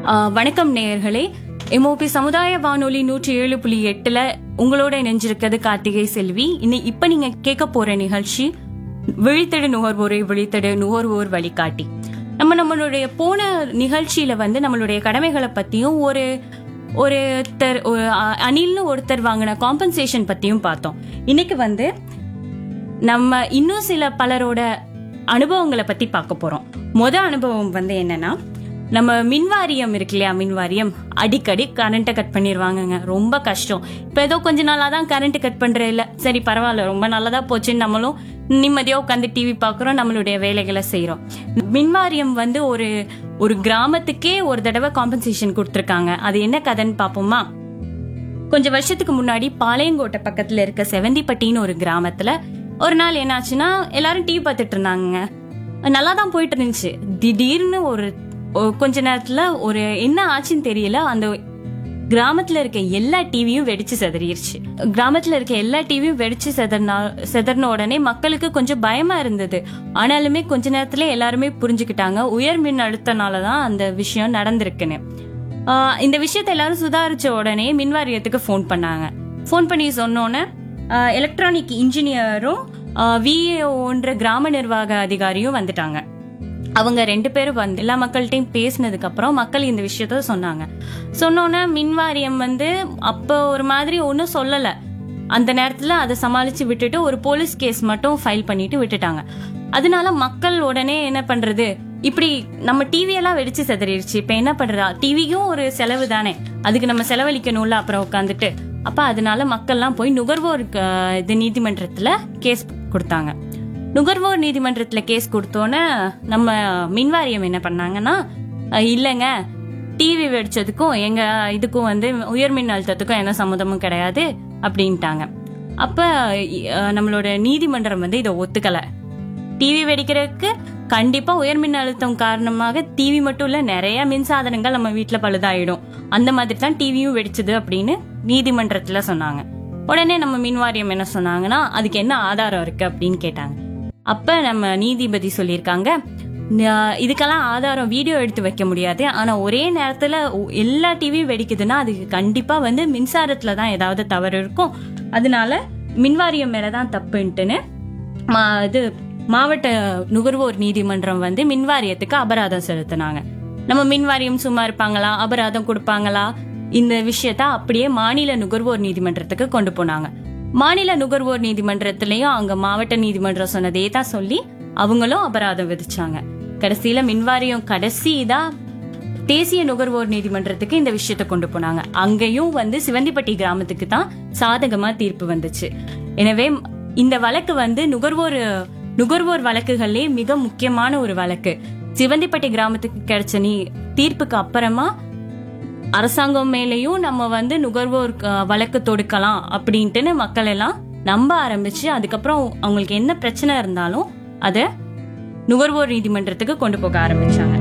ஆஹ் வணக்கம் நேயர்களே எம்ஓபி சமுதாய வானொலி நூற்றி ஏழு புள்ளி எட்டுல உங்களோட இணைஞ்சிருக்கிறது கார்த்திகை செல்வி இன்னை இப்ப நீங்க கேட்க போற நிகழ்ச்சி விழித்தெடு நுகர்வோரை விழித்தெடு நுகர்வோர் வழிகாட்டி நம்ம நம்மளுடைய போன நிகழ்ச்சியில வந்து நம்மளுடைய கடமைகளை பத்தியும் ஒரு ஒருத்தர் ஒரு அ- அணில்னு ஒருத்தர் வாங்கின காம்பன்சேஷன் பத்தியும் பார்த்தோம் இன்னைக்கு வந்து நம்ம இன்னும் சில பலரோட அனுபவங்களை பத்தி பார்க்க போறோம் முத அனுபவம் வந்து என்னன்னா நம்ம மின்வாரியம் இருக்கு இல்லையா மின்வாரியம் அடிக்கடி கரண்ட்டை கட் பண்ணிடுவாங்கங்க ரொம்ப கஷ்டம் இப்போ ஏதோ கொஞ்ச நாளாக தான் கரண்ட் கட் பண்ற இல்ல சரி பரவாயில்ல ரொம்ப நல்லதா போச்சுன்னு நம்மளும் நிம்மதியாக உட்காந்து டிவி பார்க்குறோம் நம்மளுடைய வேலைகளை செய்கிறோம் மின்வாரியம் வந்து ஒரு ஒரு கிராமத்துக்கே ஒரு தடவை காம்பன்சேஷன் கொடுத்துருக்காங்க அது என்ன கதைன்னு பார்ப்போமா கொஞ்சம் வருஷத்துக்கு முன்னாடி பாளையங்கோட்டை பக்கத்துல இருக்க செவந்திப்பட்டின்னு ஒரு கிராமத்துல ஒரு நாள் என்னாச்சுன்னா எல்லாரும் டிவி பார்த்துட்டு இருந்தாங்க நல்லா தான் போயிட்டு இருந்துச்சு திடீர்னு ஒரு ஒ- கொஞ்ச நேரத்துல ஒரு என்ன ஆச்சுன்னு தெரியல அந்த கிராமத்துல இருக்க எல்லா டிவியும் வெடிச்சு செதறிடுச்சு கிராமத்துல இருக்க எல்லா டிவியும் வெடிச்சு செதறினா செதறின உடனே மக்களுக்கு கொஞ்சம் பயமா இருந்தது ஆனாலுமே கொஞ்ச நேரத்துல எல்லாருமே புரிஞ்சுக்கிட்டாங்க உயர் மின் அழுத்தனால தான் அந்த விஷயம் நடந்திருக்குன்னு ஆஹ் இந்த விஷயத்தை எல்லாரும் சுதாரிச்ச உடனே மின்வாரியத்துக்கு ஃபோன் பண்ணாங்க ஃபோன் பண்ணி சொன்னோன்னே எலக்ட்ரானிக் இன்ஜினியரும் விஏஓன்ற கிராம நிர்வாக அதிகாரியும் வந்துட்டாங்க அவங்க ரெண்டு பேரும் வந்து எல்லா மக்கள்கிட்டையும் பேசினதுக்கு அப்புறம் மக்கள் இந்த விஷயத்த சொன்னாங்க சொன்னோன்னே மின்வாரியம் வந்து அப்போ ஒரு மாதிரி ஒன்றும் சொல்லலை அந்த நேரத்துல அதை சமாளிச்சு விட்டுட்டு ஒரு போலீஸ் கேஸ் மட்டும் ஃபைல் பண்ணிட்டு விட்டுட்டாங்க அதனால மக்கள் உடனே என்ன பண்றது இப்படி நம்ம டிவி எல்லாம் வெடிச்சு செதறிடுச்சு இப்ப என்ன பண்றதா டிவிக்கும் ஒரு செலவு தானே அதுக்கு நம்ம செலவழிக்கணும்ல அப்புறம் உட்காந்துட்டு அப்ப அதனால மக்கள்லாம் போய் நுகர்வோர் அஹ், இது நீதிமன்றத்துல கேஸ் கொடுத்தாங்க நுகர்வோர் நீதிமன்றத்துல கேஸ் கொடுத்தோன்னே நம்ம மின்வாரியம் என்ன பண்ணாங்கன்னா அஹ், இல்லைங்க டிவி வெடிச்சதுக்கும் எங்க இதுக்கும் வந்து உயர் மின் அழுத்தத்துக்கும் எந்த சம்மந்தமும் கிடையாது அப்படின்ட்டாங்க அப்ப அஹ், நம்மளோட நீதிமன்றம் வந்து இதை ஒத்துக்கல டிவி வெடிக்கிறதுக்கு கண்டிப்பா உயர் மின் அழுத்தம் காரணமாக டிவி மட்டும் இல்ல நிறைய மின் சாதனங்கள் நம்ம வீட்ல பழுதாயிடும் அந்த மாதிரி தான் டிவியும் வெடிச்சது அப்படின்னு நீதிமன்றத்துல சொன்னாங்க உடனே நம்ம மின் வாரியம் என்ன சொன்னாங்கன்னா அதுக்கு என்ன ஆதாரம் இருக்கு அப்படின்னு கேட்டாங்க அப்ப நம்ம நீதிபதி சொல்லியிருக்காங்க "நா- இதுக்கெல்லாம் ஆதாரம் வீடியோ எடுத்து வைக்க முடியாது ஆனா ஒரே நேரத்துல ஒ- எல்லா டிவியும் வெடிக்குதுன்னா அதுக்கு கண்டிப்பா வந்து மின்சாரத்துல தான் ஏதாவது தவறு இருக்கும் அதனால மின்வாரியம் மேலதான் தப்புன்ட்டுன்னு மா- இது மாவட்ட நுகர்வோர் நீதிமன்றம் வந்து மின்வாரியத்துக்கு அபராதம் செலுத்தினாங்க நம்ம மின்வாரியம் சும்மா இருப்பாங்களா அபராதம் கொடுப்பாங்களா இந்த விஷயத்த அப்படியே மாநில நுகர்வோர் நீதிமன்றத்துக்கு கொண்டு போனாங்க மாநில நுகர்வோர் நீதிமன்றத்திலயும் அங்க மாவட்ட நீதிமன்றம் சொன்னதே தான் சொல்லி அவங்களும் அபராதம் விதிச்சாங்க கடைசியில மின்வாரியம் கடைசி தான் தேசிய நுகர்வோர் நீதிமன்றத்துக்கு இந்த விஷயத்த கொண்டு போனாங்க அங்கேயும் வந்து சிவந்திப்பட்டி கிராமத்துக்கு தான் சாதகமா தீர்ப்பு வந்துச்சு எனவே இந்த வழக்கு வந்து நுகர்வோர் நுகர்வோர் வழக்குகளே மிக முக்கியமான ஒரு வழக்கு சிவந்திப்பட்டி கிராமத்துக்கு கிடைச்ச நீ தீர்ப்புக்கு அப்புறமா அரசாங்கம் மேலேயும் நம்ம வந்து நுகர்வோர் அஹ், வழக்கு தொடுக்கலாம் அப்படின்ட்டுன்னு மக்கள் எல்லாம் நம்ப ஆரம்பிச்சு அதுக்கப்புறம் அவங்களுக்கு என்ன பிரச்சனை இருந்தாலும் அதை நுகர்வோர் நீதிமன்றத்துக்கு கொண்டு போக ஆரம்பிச்சாங்க